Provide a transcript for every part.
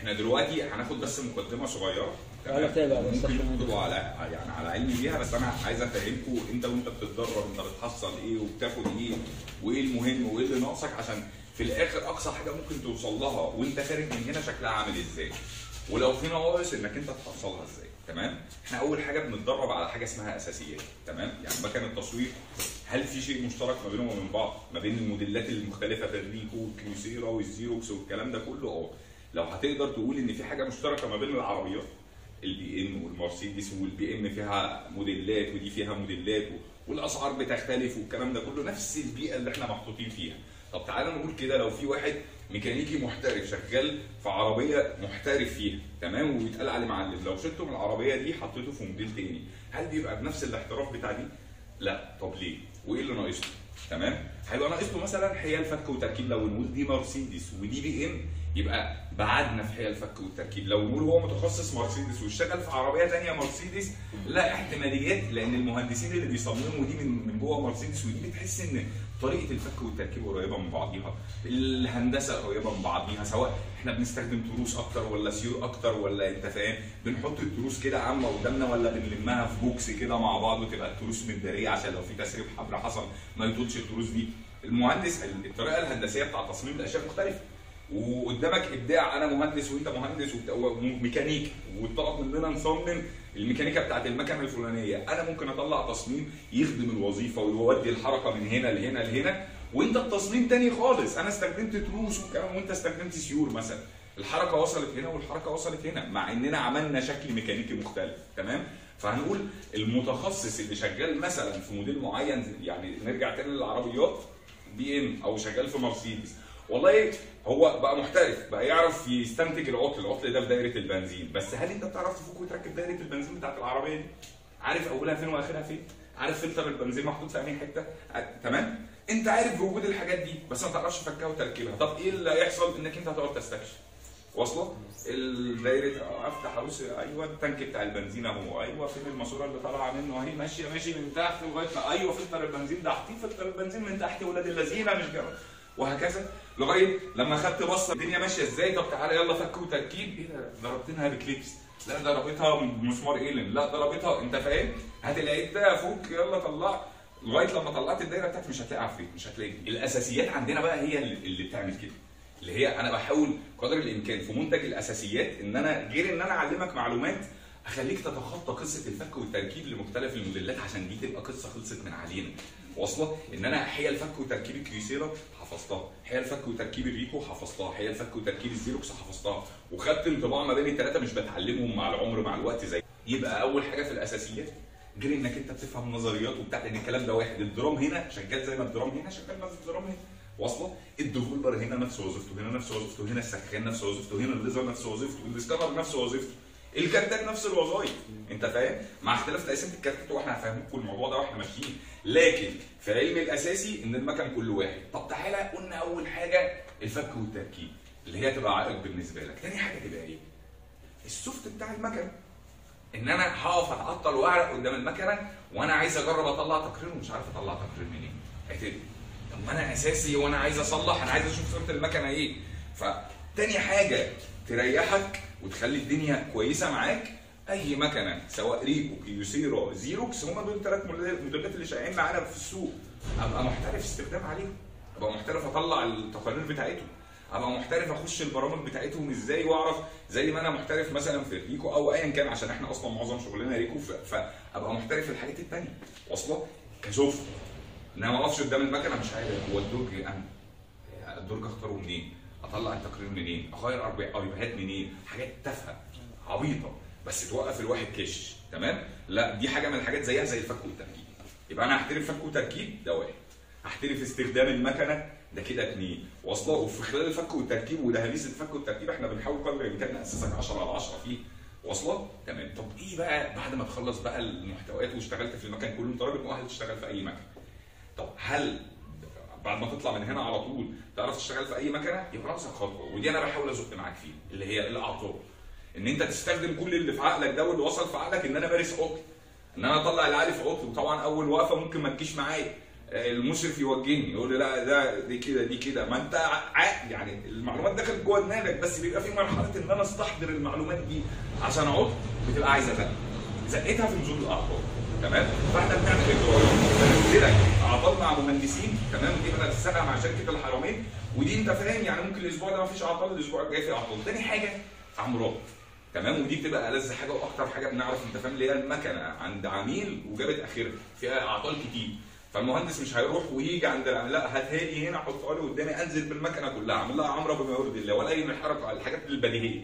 احنا دلوقتي هناخد بس مقدمه صغيره تعالى تابع بس ممكن عشان- تكتبوا على يعني على علم بيها بس انا عايز افهمكم انت وانت بتتدرب انت بتحصل ايه وبتاخد ايه وايه المهم وايه اللي ناقصك عشان في الاخر اقصى حاجه ممكن توصل لها وانت خارج من هنا شكلها عامل ازاي ولو في نواقص انك انت تحصلها ازاي تمام احنا اول حاجه بنتدرب على حاجه اسمها اساسيات تمام يعني مكان التصوير هل في شيء مشترك ما بينهم وبين بعض ما بين الموديلات المختلفه في الريكو والكيوسيرا والزيروكس والكلام ده كله اه لو هتقدر تقول ان في حاجه مشتركه ما بين العربيات البي ام والمرسيدس والبي ام فيها موديلات ودي فيها موديلات و- والاسعار بتختلف والكلام ده كله نفس البيئه اللي احنا محطوطين فيها طب تعالى نقول كده لو في واحد ميكانيكي محترف شغال في عربيه محترف فيها تمام وبيتقال عليه معلم لو شلته من العربيه دي حطيته في موديل تاني هل بيبقى بنفس الاحتراف بتاع دي لا طب ليه وايه اللي ناقصه تمام هيبقى ناقص له مثلا حيال فك وتركيب لو نقول دي مرسيدس ودي بي ام يبقى بعدنا في حيال فك والتركيب لو نقول هو متخصص مرسيدس واشتغل في عربيه ثانيه مرسيدس لا احتماليات لان المهندسين اللي بيصمموا دي من من جوه مرسيدس ودي بتحس ان طريقه الفك والتركيب قريبه من بعضيها الهندسه قريبه من بعضيها سواء احنا بنستخدم تروس اكتر ولا سيور اكتر ولا انت فاهم بنحط التروس كده عامه قدامنا ولا بنلمها في بوكس كده مع بعض وتبقى التروس متداريه عشان لو في تسريب حبر حصل ما يطولش التروس دي المهندس الطريقه الهندسيه بتاع تصميم الاشياء مختلفه وقدامك ابداع انا مهندس وانت مهندس وبت- وميكانيك وطلب مننا نصمم الميكانيكا بتاعت المكنه الفلانيه انا ممكن اطلع تصميم يخدم الوظيفه ويودي الحركه من هنا لهنا لهنا وانت التصميم تاني خالص انا استخدمت تروس والكلام وانت استخدمت سيور مثلا الحركه وصلت هنا والحركه وصلت هنا مع اننا عملنا شكل ميكانيكي مختلف تمام فهنقول المتخصص اللي شغال مثلا في موديل معين يعني نرجع تاني للعربيات بي ام او شغال في مرسيدس والله هو بقى محترف بقى يعرف يستنتج العطل العطل ده في دايره البنزين بس هل انت بتعرف تفك وتركب دايره البنزين بتاعت العربيه دي عارف اولها فين واخرها فين عارف فلتر البنزين محطوط في انهي حته ع- تمام انت عارف بوجود الحاجات دي بس ما تعرفش تفكها وتركيبها طب ايه اللي هيحصل انك انت هتقعد تستكشف واصله الدايره آه، افتح ابص ايوه التانك بتاع البنزين اهو ايوه فين الماسوره اللي طالعه منه اهي ماشيه ماشي من تحت لغايه ما ايوه فلتر البنزين ده تحتيه فلتر البنزين من تحت ولاد اللذينه مش جنب وهكذا لغايه لما خدت بصه الدنيا ماشيه ازاي طب تعالى يلا فك وتركيب ايه ده ضربتنها بكليبس لا ضربتها بمسمار ايلن لا ضربتها انت فاهم هات العيد ده فك يلا طلع لغايه لما طلعت الدايره بتاعتي مش هتلاقي عفريت مش هتلاقي الاساسيات عندنا بقى هي اللي اللي بتعمل كده اللي هي انا بحاول قدر الامكان في منتج الاساسيات ان انا غير ان انا اعلمك معلومات اخليك تتخطى قصه الفك والتركيب لمختلف الموديلات عشان دي تبقى قصه خلصت من علينا واصله ان انا حيل الفك وتركيب الكريسيرا حفظتها حيل الفك وتركيب الريكو حفظتها حيل الفك وتركيب الزيروكس حفظتها وخدت انطباع ما بين الثلاثه مش بتعلمهم مع العمر مع الوقت زي يبقى اول حاجه في الاساسيات غير انك انت بتفهم نظريات وبتاع لان الكلام ده واحد الدرام هنا شغال زي ما الدرام هنا شغال نفس الدرام هنا واصله الديفولبر هنا نفس وظيفته هنا نفس وظيفته هنا السخان نفس وظيفته هنا الليزر نفس وظيفته السكانر نفس وظيفته الكارتات نفس الوظائف انت فاهم مع اختلاف تقسيمه الكارتات واحنا هنفهمكم الموضوع ده واحنا ماشيين لكن في علم الاساسي ان المكن كله واحد طب تعالى قلنا اول حاجه الفك والتركيب اللي هي تبقى عائق بالنسبه لك تاني حاجه تبقى ايه السوفت بتاع المكن ان انا هقف اتعطل واعرق قدام المكنه وانا عايز اجرب اطلع تقرير ومش عارف اطلع تقرير منين هتبقى طب ما انا اساسي وانا عايز اصلح انا عايز اشوف صوره المكنه ايه فتاني حاجه تريحك وتخلي الدنيا كويسه معاك اي مكنه سواء ريكو كيوسيرا زيروكس هم دول الثلاث موديلات اللي شغالين معانا في السوق ابقى محترف استخدام عليهم ابقى محترف اطلع التقارير بتاعتهم ابقى محترف اخش البرامج بتاعتهم ازاي واعرف زي ما انا محترف مثلا في الريكو او ايا كان عشان احنا اصلا معظم شغلنا ريكو ف- فابقى محترف في الحاجات التانيه واصله كشوف ان انا ما اقفش قدام المكنه مش عارف هو الدرج انا الدرج اختاره منين؟ اطلع التقرير منين؟ اغير أربع- ايباد منين؟ حاجات تافهه عبيطه بس توقف الواحد كش تمام؟ لا دي حاجه من الحاجات زيها زي الفك والتركيب يبقى انا هحترف فك وتركيب ده واحد هحترف استخدام المكنه ده كده اتنين واصله وفي خلال الفك والتركيب ودهاليز الفك والتركيب احنا بنحاول قدر الامكان ناسسك 10 على 10 فيه واصله تمام طب ايه بقى بعد ما تخلص بقى المحتويات واشتغلت في المكان كله انت راجل مؤهل تشتغل في اي مكان طب هل بعد ما تطلع من هنا على طول تعرف تشتغل في اي مكنه يبقى ناقصك خطوه ودي انا بحاول ازق معاك فيها اللي هي الاعطال ان انت تستخدم كل اللي في عقلك ده واللي وصل في عقلك ان انا مارس عطل ان انا اطلع اللي عارف عطل وطبعا اول وقفه ممكن ما تجيش معايا المشرف يوجهني يقول لي لا ده دي كده دي كده ما انت ع- يعني المعلومات دخلت جوه دماغك بس بيبقى في مرحله ان انا استحضر المعلومات دي عشان اعود بتبقى عايزه زق زقتها في نزول الاعطال تمام فاحنا بنعمل اجراءات بنزل لك اعطال مع مهندسين تمام دي بنسقها مع شركه الحرمين ودي انت فاهم يعني ممكن الاسبوع ده ما فيش اعطال الاسبوع الجاي في اعطال تاني حاجه عمرات تمام ودي بتبقى ألذ حاجه واكتر حاجه بنعرف انت فاهم اللي هي المكنه عند عميل وجابت اخرها فيها اعطال كتير فالمهندس مش هيروح ويجي عند العميل لا هاتها لي هنا حطها لي قدامي انزل بالمكنه كلها اعمل لها عمره بما يرضي الله ولا اي من الحركه الحاجات البديهيه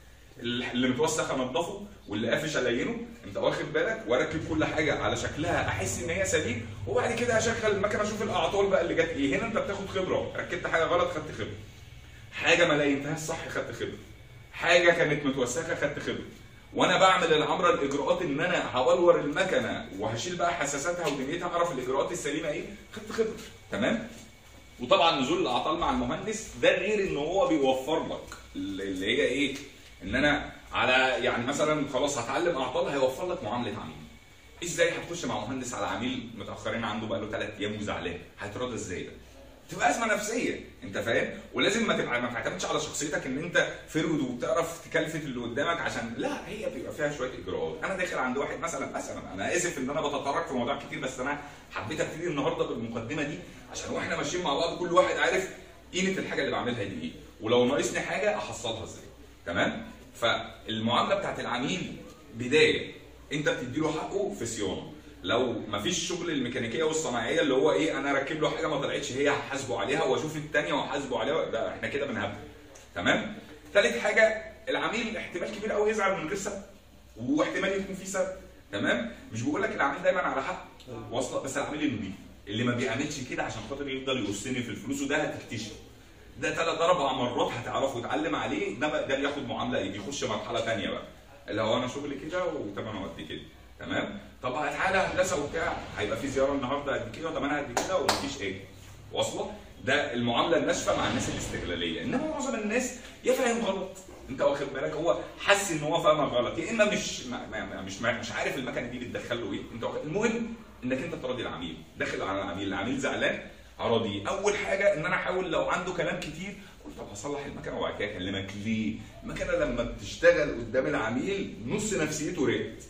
اللي متوسخ انضفه واللي قافش الينه انت واخد بالك واركب كل حاجه على شكلها احس ان هي سليم وبعد كده اشغل المكنه اشوف الاعطال بقى اللي جت ايه هنا انت بتاخد خبره ركبت حاجه غلط خدت خبره حاجه ما لينتهاش صح خدت خبره حاجه كانت متوسخه خدت خبره وانا بعمل العمره الاجراءات ان انا هبلور المكنه وهشيل بقى حساساتها ودنيتها اعرف الاجراءات السليمه ايه خدت خبره تمام وطبعا نزول الاعطال مع المهندس ده غير ان هو بيوفر لك اللي هي ايه ان انا على يعني مثلا خلاص هتعلم اعطال هيوفر لك معامله عميل ازاي هتخش مع مهندس على عميل متاخرين عنده بقى له ثلاث ايام وزعلان هيتراضى ازاي ده تبقى ازمه نفسيه انت فاهم ولازم ما تبقى ما تعتمدش على شخصيتك ان انت فرود وبتعرف تكلفت اللي قدامك عشان لا هي بيبقى فيها شويه اجراءات انا داخل عند واحد مثلا مثلا انا اسف ان انا بتطرق في مواضيع كتير بس انا حبيت ابتدي النهارده بالمقدمه دي عشان واحنا ماشيين مع بعض كل واحد عارف قيمه الحاجه اللي بعملها دي ايه ولو ناقصني حاجه احصلها ازاي تمام فالمعامله بتاعت العميل بدايه انت بتدي له حقه في صيانه لو مفيش شغل الميكانيكيه والصناعيه اللي هو ايه انا اركب له حاجه ما طلعتش هي هحاسبه عليها واشوف الثانيه وهحاسبه عليها ده احنا كده بنهبل تمام ثالث حاجه العميل احتمال كبير قوي يزعل من غير سبب واحتمال يكون في سبب تمام مش بقول لك العميل دايما على حق واصله بس العميل النظيف اللي ما بيعملش كده عشان خاطر يفضل يقصني في الفلوس وده هتكتشف ده ثلاث اربع مرات هتعرف وتعلم عليه ده بقى- ده بياخد معامله ايه بيخش مرحله ثانيه بقى اللي هو انا شغلي كده وتمام قد كده تمام طب تعالى هندسه وبتاع هيبقى في زياره النهارده قد كده طب انا قد كده ومفيش ايه واصله ده المعامله الناشفه مع الناس الاستغلاليه انما معظم الناس يا فاهم غلط انت واخد بالك هو حس ان هو فاهمك غلط يا اما مش ما ما مش ما مش عارف المكنه دي بتدخل له ايه انت واخد المهم انك انت تراضي العميل داخل على العميل العميل زعلان اراضيه اول حاجه ان انا احاول لو عنده كلام كتير قلت طب هصلح المكنه وبعد كده اكلمك ليه المكنه لما بتشتغل قدام العميل نص نفسيته رقت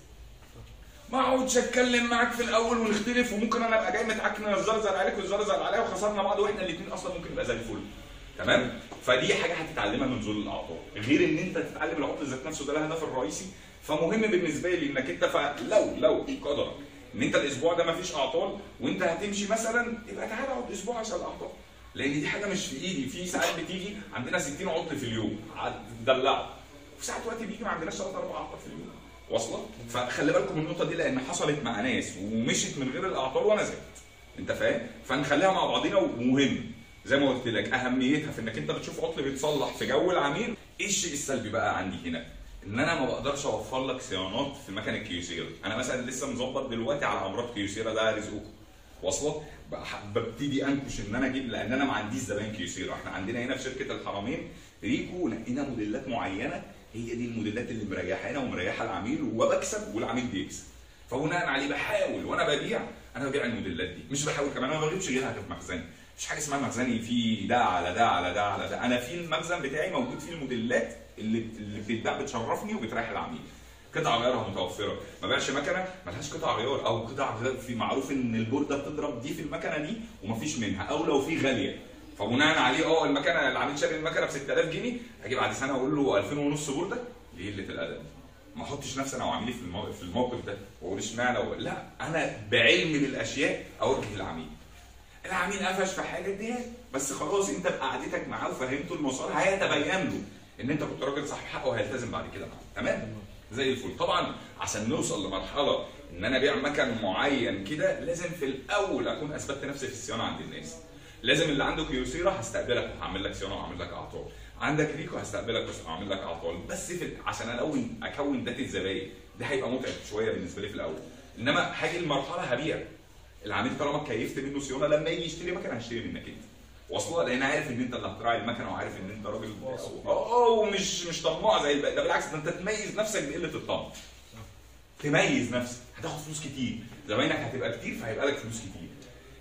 ما اقعدش اتكلم معاك في الاول ونختلف وممكن انا ابقى جاي متعكن الزرزر عليك والزرزر عليا وخسرنا بعض واحنا الاثنين اصلا ممكن نبقى زي الفل تمام فدي حاجه هتتعلمها من نزول الاعطال غير ان انت تتعلم العطل ذات نفسه ده الهدف الرئيسي فمهم بالنسبه لي انك انت فلو لو قدرك ان انت الاسبوع ده مفيش اعطال وانت هتمشي مثلا يبقى تعالى اقعد اسبوع عشان الاعطال لان دي حاجه مش في ايدي في ساعات بتيجي عندنا 60 عطل في اليوم دلعوا وفي ساعات وقت بيجي ما عندناش ثلاث اربع اعطال في اليوم واصله فخلي بالكم من النقطه دي لان حصلت مع ناس ومشيت من غير الاعطال وانا زعلت انت فاهم فنخليها مع بعضينا ومهم زي ما قلت لك اهميتها في انك انت بتشوف عطل بيتصلح في جو العميل ايه الشيء السلبي بقى عندي هنا ان انا ما بقدرش اوفر لك صيانات في مكنه كيوسيرا انا مثلا لسه مظبط دلوقتي على امراض كيوسيرا ده رزقكم واصله بح- ببتدي انكش ان انا اجيب لان انا ما عنديش زباين كيوسيرا احنا عندنا هنا في شركه الحرمين ريكو نقينا موديلات معينه هي دي الموديلات اللي مريحانا ومريحه العميل وبكسب والعميل بيكسب فبناء عليه بحاول وانا ببيع انا ببيع الموديلات دي مش بحاول كمان انا ما بجيبش غيرها في مخزني مفيش حاجه اسمها مخزني فيه ده على ده على ده على ده انا في المخزن بتاعي موجود فيه الموديلات اللي اللي بتتباع بتشرفني وبتريح العميل قطع غيارها متوفره ما بقاش مكنه ملهاش قطع غيار او قطع غيار في معروف ان البورده بتضرب دي في المكنه دي ومفيش منها او لو في غاليه فبناء عليه اه المكنه العميل شاري المكنه ب 6000 جنيه اجي بعد سنه اقول له 2000 ونص بورده دي قله الادب ما احطش نفسي انا وعميلي في المو- في الموقف ده واقول اشمعنى و- لا انا بعلم بالاشياء اوجه العميل العميل قفش في حاجه دي بس خلاص انت بقعدتك معاه وفهمته المسار هيتبين له ان انت كنت راجل صاحب حق وهيلتزم بعد كده معاه تمام زي الفل طبعا عشان نوصل لمرحله ان انا ابيع مكن معين كده لازم في الاول اكون اثبتت نفسي في الصيانه عند الناس لازم اللي عنده كيوسيرا هستقبلك وهعمل لك صيانه وهعمل لك اعطال عندك ريكو هستقبلك بس هعمل لك اعطال بس في عشان الاول اكون داتا زباين ده هيبقى متعب شويه بالنسبه لي في الاول انما هاجي المرحله هبيع العميل طالما كيفت منه صيانه لما يجي يشتري مكنه هشتري منك انت واصله لان عارف ان انت اللي هتراعي المكنه وعارف ان انت راجل اه ومش مش طماع زي الباقي ده بالعكس ده انت تميز نفسك بقله الطمع تميز نفسك هتاخد فلوس كتير زباينك هتبقى كتير فهيبقى لك فلوس كتير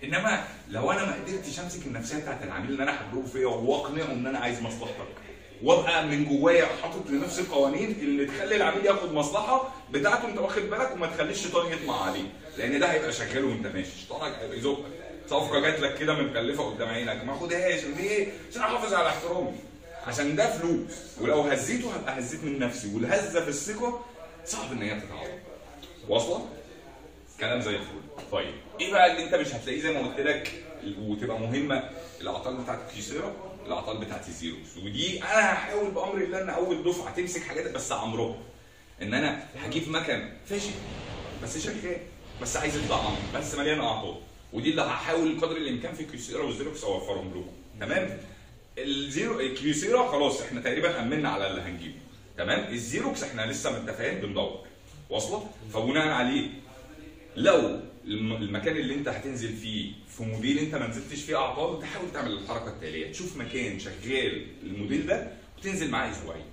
انما لو انا ما قدرتش امسك النفسيه بتاعت العميل اللي انا حببه فيا واقنعه ان انا عايز مصلحتك وابقى من جوايا حاطط لنفسي قوانين اللي تخلي العميل ياخد مصلحه بتاعته انت واخد بالك وما تخليش الشيطان يطمع عليه لان ده هيبقى شغال وانت ماشي شيطانك هيبقى يزقك صفقه جات لك كده متكلفه قدام عينك ما خدهاش ليه؟ عشان احافظ على احترامي عشان ده فلوس ولو هزيته هبقى هزيت من نفسي والهزه في الثقه صعب ان هي تتعوض واصله؟ كلام زي الفل طيب ايه بقى اللي انت مش هتلاقيه زي ما قلت لك وتبقى مهمه الاعطال بتاعت الكيسيرا الاعطال بتاعت الزيروكس ودي انا هحاول بامر الله ان اول دفعه تمسك حاجات بس عمرها ان انا هجيب مكن فاشل بس شغال بس عايز يطلع عمرو بس مليان اعطال ودي اللي هحاول قدر الامكان في الكيسيرا والزيروكس اوفرهم لكم تمام الزيرو الكيسيرا خلاص احنا تقريبا امنا على اللي هنجيبه تمام الزيروكس احنا لسه متفقين بندور واصله فبناء عليه لو الم- المكان اللي انت هتنزل فيه في موديل انت ما نزلتش فيه اعطال تحاول تعمل الحركه التاليه تشوف مكان شغال الموديل ده وتنزل معاه اسبوعين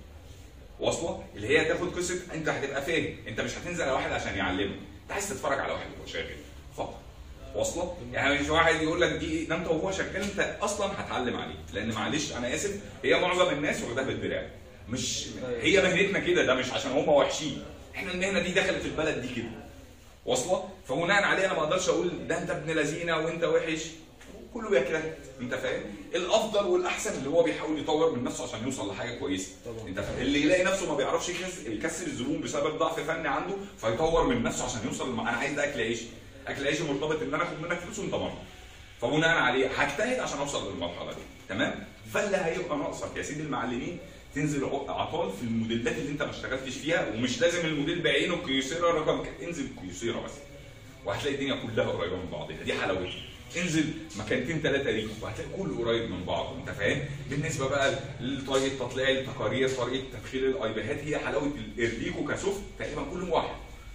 واصله اللي هي تاخد قصه انت هتبقى فاهم انت مش هتنزل على واحد عشان يعلمك انت عايز تتفرج على واحد وهو شغال فقط واصله يعني مش واحد يقول لك دي ده انت وهو شغال انت اصلا هتعلم عليه لان معلش انا اسف هي معظم الناس واخداها بالدراع مش هي مهنتنا كده ده مش عشان هم وحشين احنا المهنه دي دخلت البلد دي كده واصله فبناء عليه انا ما اقدرش اقول ده انت ابن لذينه وانت وحش كله بياكلها انت فاهم الافضل والاحسن اللي هو بيحاول يطور من نفسه عشان يوصل لحاجه كويسه طبعا. انت فاهم اللي يلاقي نفسه ما بيعرفش يكس- يكسر الزبون بسبب ضعف فني عنده فيطور من نفسه عشان يوصل لم... انا عايز ده اكل عيش اكل عيش مرتبط ان انا اخد منك فلوس وانت مرضى فبناء عليه هجتهد عشان اوصل للمرحله دي تمام فاللي هيبقى ناقصك يا سيدي المعلمين تنزل عق- عطال في الموديلات اللي انت ما اشتغلتش فيها ومش لازم الموديل بعينه كيوسيرا رقم ك- انزل كيوسيرا بس وهتلاقي الدنيا كلها قريبه من بعضها دي حلاوتها انزل مكانتين ثلاثه ليك وهتلاقي كله قريب من بعض انت فاهم بالنسبه بقى لطريقه تطليع التقارير طريقه تدخيل الايبيهات هي حلاوه الريكو كسوفت تقريبا كلهم واحد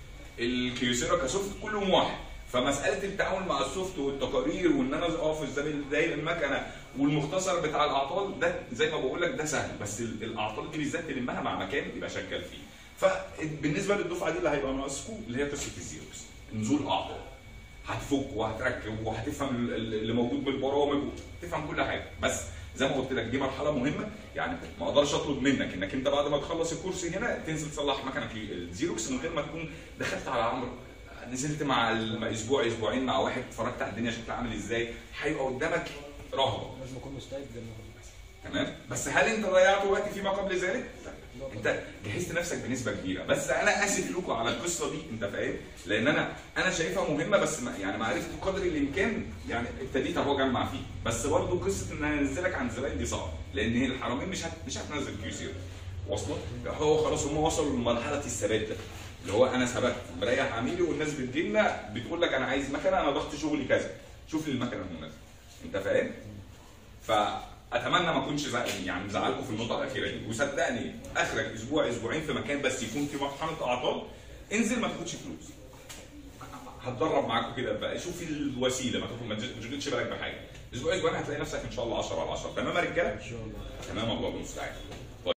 الكيوسيرا كسوفت كلهم واحد فمساله التعامل مع السوفت والتقارير وان انا اقف ازاي ازاي المكنه والمختصر بتاع الاعطال ده زي ما بقول لك ده سهل بس ال- الاعطال دي بالذات تلمها مع مكان يبقى شغال فيه فبالنسبه للدفعه دي اللي هيبقى ناقصكم اللي هي قصه الزيروكس نزول اعطال هتفك وهتركب وهتفهم ال- ال- اللي موجود بالبرامج وتفهم كل حاجه بس زي ما قلت لك دي مرحله مهمه يعني ما اقدرش اطلب منك انك انت بعد ما تخلص الكورس هنا تنزل تصلح مكنك الزيروكس من غير ما تكون دخلت على عمرو نزلت مع الم- اسبوع اسبوعين مع واحد اتفرجت على الدنيا شكلها عامل ازاي هيبقى قدامك رهبه لازم اكون مستعد زي ما هو. تمام بس هل انت ضيعت وقت فيما قبل ذلك؟ لا انت جهزت نفسك بنسبه كبيره بس انا اسف لكم على القصه دي انت فاهم لان انا انا شايفها مهمه بس ما يعني ما عرفت قدر الامكان يعني ابتديت اهو اجمع فيه بس برضه قصه ان انا انزلك عن زباين دي صعبه لان هي الحرامين مش هت... مش هتنزل كيو واصله هو خلاص هم وصلوا لمرحله الثبات ده اللي هو انا ثبت مريح عميلي والناس بتجيلنا بتقول لك انا عايز مكنه انا ضغط شغلي كذا شوف لي المكنه المناسبه انت فاهم؟ فاتمنى ما اكونش زع- يعني مزعلكم في النقطه الاخيره دي وصدقني اخرك اسبوع اسبوعين في مكان بس يكون في مرحله اعطال انزل ما تاخدش فلوس هتدرب معاكم كده بقى شوف الوسيله ما تاخد ما تشغلش بالك بحاجه اسبوع اسبوعين هتلاقي نفسك ان شاء الله 10 على 10 تمام يا رجاله ان شاء الله تمام الله المستعان